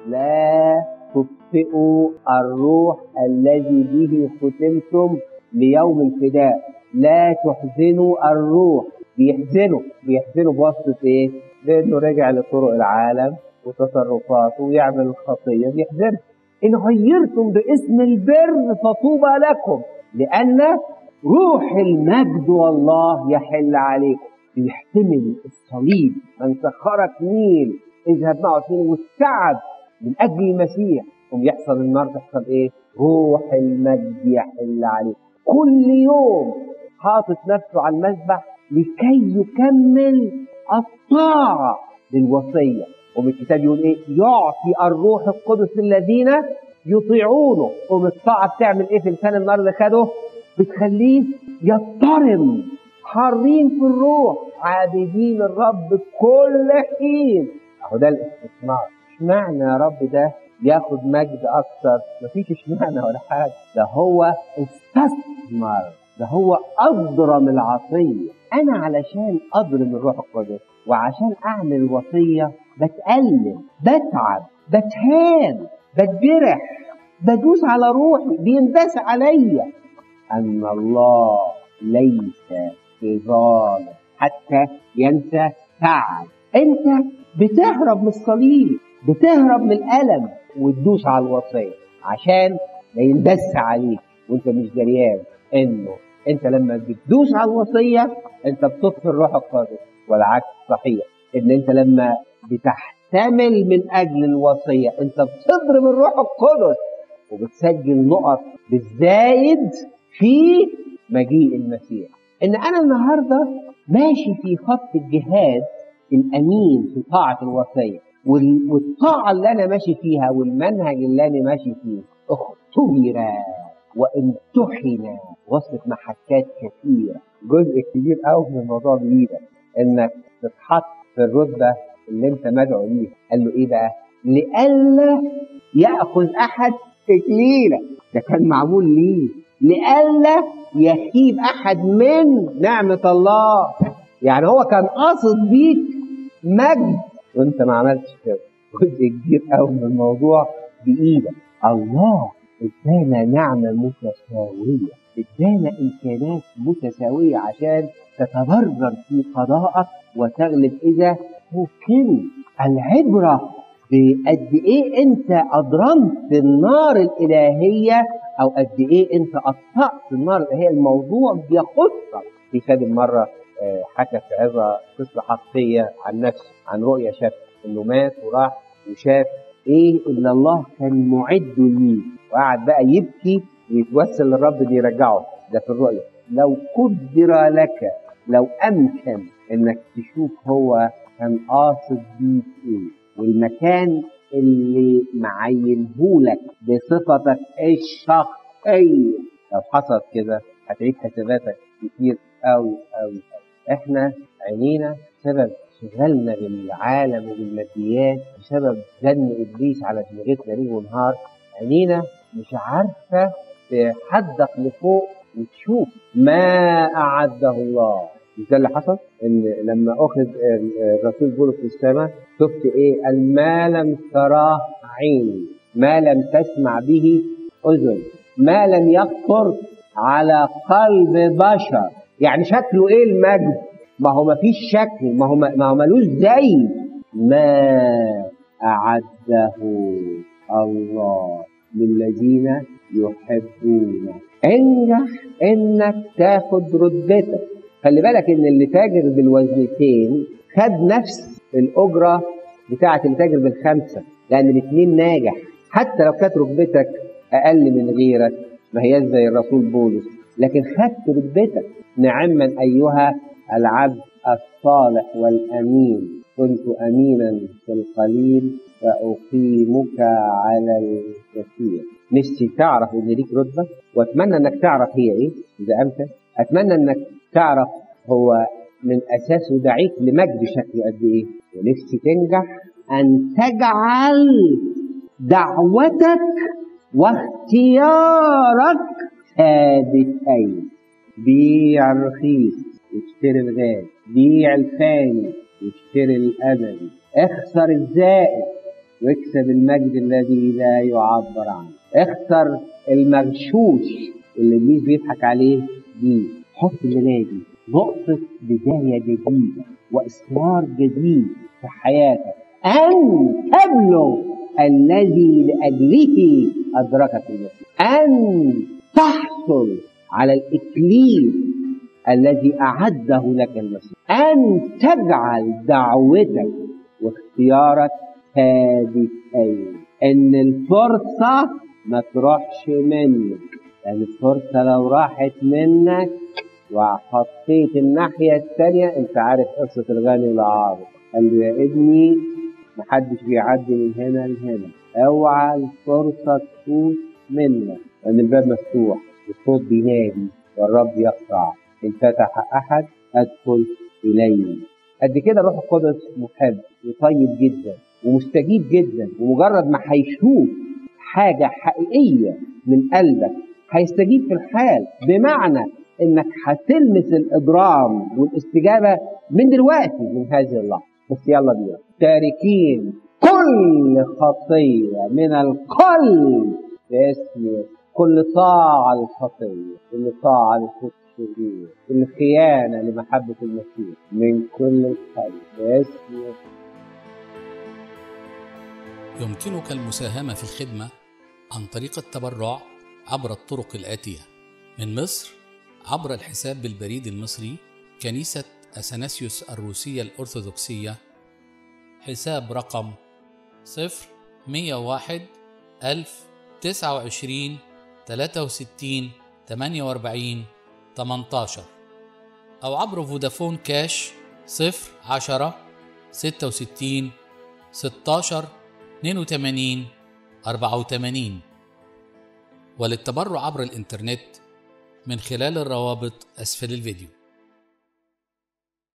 لا تطفئوا الروح الذي به ختمتم ليوم الفداء لا تحزنوا الروح بيحزنوا بيحزنوا بواسطة ايه؟ لانه رجع لطرق العالم وتصرفاته ويعمل الخطية بيحزنوا إن غيرتم باسم البر فطوبى لكم لأن روح المجد والله يحل عليكم بيحتمل الصليب من سخرك ميل اذهب معه فين والتعب من أجل المسيح ويحصل النار تحصل إيه؟ روح المجد يحل عليكم كل يوم حاطط نفسه على المذبح لكي يكمل الطاعة للوصية وبالكتاب يقول ايه يعطي الروح القدس الذين يطيعونه قوم الطاعة بتعمل ايه في لسان النار اللي خده بتخليه يضطرم حارين في الروح عابدين الرب كل حين اهو ده الاستثمار اشمعنى يا رب ده ياخد مجد اكثر مفيش اشمعنى ولا حاجه ده هو استثمر ده هو اضرم العطيه انا علشان اضرم الروح القدس وعشان اعمل الوصيه بتألم بتعب بتهان بتجرح بدوس على روحي بيندس عليا أن الله ليس بظالم حتى ينسى تعب أنت بتهرب من الصليب بتهرب من الألم وتدوس على الوصية عشان ما يندس عليك وانت مش دريان انه انت لما بتدوس على الوصية انت بتطفي الروح القدس والعكس صحيح ان انت لما بتحتمل من اجل الوصيه انت بتضرب الروح القدس وبتسجل نقط بالزايد في مجيء المسيح ان انا النهارده ماشي في خط الجهاد الامين في طاعه الوصيه والطاعه اللي انا ماشي فيها والمنهج اللي انا ماشي فيه اختبر وامتحن وصلت محكات كثيره جزء كبير قوي من الموضوع بايدك انك تتحط في الرتبه اللي انت مدعو ليها قال له ايه بقى لئلا ياخذ احد تكليلك ده كان معمول ليه لئلا يخيب احد من نعمه الله يعني هو كان قاصد بيك مجد وانت ما عملتش كده جزء كبير قوي من الموضوع بايدك الله ادانا نعمه متساويه ادانا امكانات متساويه عشان تتبرر في قضائك وتغلب اذا ممكن العبرة بقد ايه انت اضرمت النار الالهية او قد ايه انت اطفأت النار الالهية الموضوع بيخصك في خادم مرة حكى في عظة قصة حقيقية عن نفسه عن رؤية شاف انه مات وراح وشاف ايه اللي الله كان معد ليه وقعد بقى يبكي ويتوسل للرب ان يرجعه ده في الرؤية لو قدر لك لو امكن انك تشوف هو كان قاصد بيك ايه والمكان اللي معينهولك بصفتك الشخصية لو حصل كده هتعيد حساباتك كتير قوي قوي احنا عينينا بسبب شغلنا بالعالم وبالماديات بسبب زن ابليس على دماغتنا ليل ونهار عينينا مش عارفه تحدق لفوق وتشوف ما اعده الله مش ده اللي حصل ان لما اخذ الرسول بولس للسماء شفت ايه قال ما لم تراه عين ما لم تسمع به اذن ما لم يخطر على قلب بشر يعني شكله ايه المجد ما هو ما فيش شكل ما هو ما هو ملوش زي ما اعده الله للذين يحبونه انجح انك تاخد رتبتك خلي بالك ان اللي تاجر بالوزنتين خد نفس الاجره بتاعه اللي تاجر بالخمسه لان الاثنين ناجح حتى لو كانت رتبتك اقل من غيرك ما هي زي الرسول بولس لكن خدت رتبتك نعما ايها العبد الصالح والامين كنت امينا في القليل فاقيمك على الكثير نفسي تعرف ان ليك رتبه واتمنى انك تعرف هي ايه اذا امكن اتمنى انك تعرف هو من اساسه دعيك لمجد شكل قد ايه ونفسي تنجح ان تجعل دعوتك واختيارك ثابتين بيع الرخيص واشتري الغالي بيع الفاني واشتري الابدي اخسر الزائد واكسب المجد الذي لا يعبر عنه اخسر المغشوش اللي ابليس بيضحك عليه دي حط الليله دي نقطه بدايه جديده واصرار جديد في حياتك ان تبلغ الذي لاجله ادركك المسيح ان تحصل على الاكليل الذي اعده لك المسيح ان تجعل دعوتك واختيارك هادفين ان الفرصه ما تروحش منك لان الفرصه لو راحت منك وحطيت الناحيه الثانيه انت عارف قصه الغني العارض قال له يا ابني محدش بيعدي من هنا لهنا اوعى الفرصه تفوت منك لان الباب مفتوح الصوت بينادي والرب يقطع ان فتح احد ادخل اليه قد كده الروح القدس محب وطيب جدا ومستجيب جدا ومجرد ما هيشوف حاجة حقيقية من قلبك هيستجيب في الحال بمعنى انك هتلمس الاضرام والاستجابة من دلوقتي من هذه اللحظة بس يلا بينا تاركين كل خطية من القلب باسم يسوع كل طاعة للخطية كل طاعة للخطية الشرير كل خيانة لمحبة المسيح من كل القلب باسم يسوع يمكنك المساهمة في الخدمة عن طريق التبرع عبر الطرق الآتية من مصر عبر الحساب بالبريد المصري كنيسة أثناسيوس الروسية الأرثوذكسية حساب رقم صفر مية واحد ألف تسعة وعشرين تلاتة وستين تمانية وأربعين تمنتاشر أو عبر فودافون كاش صفر عشرة ستة وستين ستاشر 82 84 وللتبرع عبر الإنترنت من خلال الروابط أسفل الفيديو